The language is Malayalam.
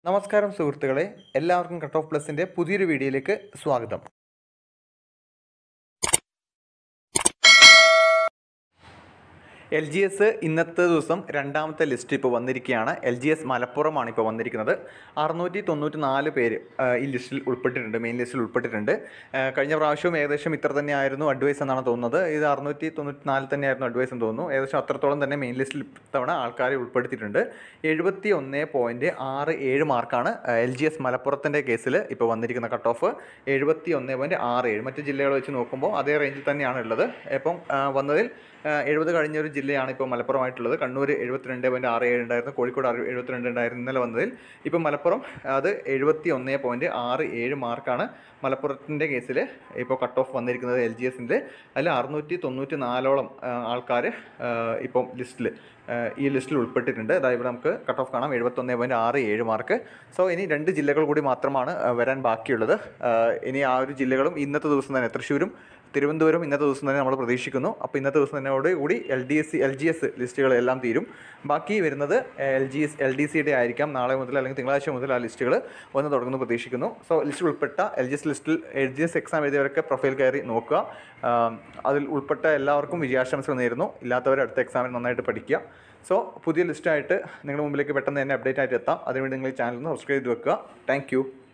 നമസ്കാരം സുഹൃത്തുക്കളെ എല്ലാവർക്കും കട്ട് ഓഫ് പ്ലസിൻ്റെ പുതിയൊരു വീഡിയോയിലേക്ക് സ്വാഗതം എൽ ജി എസ് ഇന്നത്തെ ദിവസം രണ്ടാമത്തെ ലിസ്റ്റ് ഇപ്പോൾ വന്നിരിക്കുകയാണ് എൽ ജി എസ് മലപ്പുറമാണ് ഇപ്പോൾ വന്നിരിക്കുന്നത് അറുന്നൂറ്റി തൊണ്ണൂറ്റി നാല് പേര് ആ, ഈ ലിസ്റ്റിൽ ഉൾപ്പെട്ടിട്ടുണ്ട് മെയിൻ ലിസ്റ്റിൽ ഉൾപ്പെട്ടിട്ടുണ്ട് ആ, കഴിഞ്ഞ പ്രാവശ്യവും ഏകദേശം ഇത്ര തന്നെയായിരുന്നു അഡ്വൈസ് എന്നാണ് തോന്നുന്നത് ഇത് അറുന്നൂറ്റി തൊണ്ണൂറ്റി നാല് തന്നെയായിരുന്നു അഡ്വൈസ് എന്ന് തോന്നുന്നു ഏകദേശം അത്രത്തോളം തന്നെ മെയിൻ ലിസ്റ്റിൽ ഇത്തവണ ആൾക്കാരെ ഉൾപ്പെടുത്തിയിട്ടുണ്ട് എഴുപത്തി ഒന്ന് പോയിൻറ്റ് ആറ് ഏഴ് മാർക്കാണ് എൽ ജി എസ് മലപ്പുറത്തിൻ്റെ കേസിൽ ഇപ്പോൾ വന്നിരിക്കുന്ന കട്ട് ഓഫ് എഴുപത്തി ഒന്ന് പോയിൻറ്റ് ആറ് ഏഴ് മറ്റ് ജില്ലകൾ വെച്ച് നോക്കുമ്പോൾ അതേ റേഞ്ചിൽ തന്നെയാണ് ഉള്ളത് ഇപ്പം ആ, വന്നതിൽ എഴുപത് കഴിഞ്ഞ ഒരു ജില്ലയാണ് ഇപ്പോൾ മലപ്പുറമായിട്ടുള്ളത് കണ്ണൂർ എഴുപത്തിരണ്ട് പോയിൻറ്റ് ആറ് ഏഴ് ഉണ്ടായിരുന്നു കോഴിക്കോട് അറു എഴുപത്തിരണ്ട് ഉണ്ടായിരുന്നു ഇന്നലെ വന്നതിൽ ഇപ്പം മലപ്പുറം അത് എഴുപത്തി ഒന്ന് പോയിൻറ്റ് ആറ് ഏഴ് മാർക്കാണ് മലപ്പുറത്തിൻ്റെ കേസിൽ ഇപ്പോൾ കട്ട് ഓഫ് വന്നിരിക്കുന്നത് എൽ ജി എസിൻ്റെ അതിൽ അറുന്നൂറ്റി തൊണ്ണൂറ്റി നാലോളം ആൾക്കാർ ഇപ്പം ലിസ്റ്റിൽ ഈ ലിസ്റ്റിൽ ഉൾപ്പെട്ടിട്ടുണ്ട് അതായത് ഇവിടെ നമുക്ക് കട്ട് ഓഫ് കാണാം എഴുപത്തൊന്ന് പോയിൻറ്റ് ആറ് ഏഴ് മാർക്ക് സോ ഇനി രണ്ട് ജില്ലകൾ കൂടി മാത്രമാണ് ആ, വരാൻ ബാക്കിയുള്ളത് ആ, ഇനി ആ ഒരു ജില്ലകളും ഇന്നത്തെ ദിവസം തന്നെ തൃശ്ശൂരും തിരുവനന്തപുരം ഇന്നത്തെ ദിവസം തന്നെ നമ്മൾ പ്രതീക്ഷിക്കുന്നു അപ്പോൾ ഇന്നത്തെ ദിവസം തന്നെയോട് കൂടി L D S L G S ലിസ്റ്റുകളെല്ലാം തീരും ബാക്കി വരുന്നത് L G S L D സിയുടെ ആയിരിക്കാം നാളെ മുതൽ അല്ലെങ്കിൽ തിങ്കളാഴ്ച മുതൽ ആ ലിസ്റ്റുകൾ വന്ന് തുടങ്ങുന്നു പ്രതീക്ഷിക്കുന്നു സോ ലിസ്റ്റിൽ ഉൾപ്പെട്ട എൽ ജി എസ് ലിസ്റ്റിൽ എൽ ജി എസ് എക്സാം എഴുതിയവരൊക്കെ പ്രൊഫൈൽ കയറി നോക്കുക ആം, അതിൽ ഉൾപ്പെട്ട എല്ലാവർക്കും വിജയാശംസകൾ നേരുന്നു ഇല്ലാത്തവർ അടുത്ത എക്സാമിന് നന്നായിട്ട് പഠിക്കുക സോ പുതിയ ലിസ്റ്റായിട്ട് നിങ്ങളുടെ മുമ്പിലേക്ക് പെട്ടെന്ന് തന്നെ അപ്ഡേറ്റ് ആയിട്ട് എത്താം അതിനുവേണ്ടി നിങ്ങൾ ഈ ചാനൽ ഒന്ന് സബ്സ്ക്രൈബ് ചെയ്ത് വെക്കുക താങ്ക്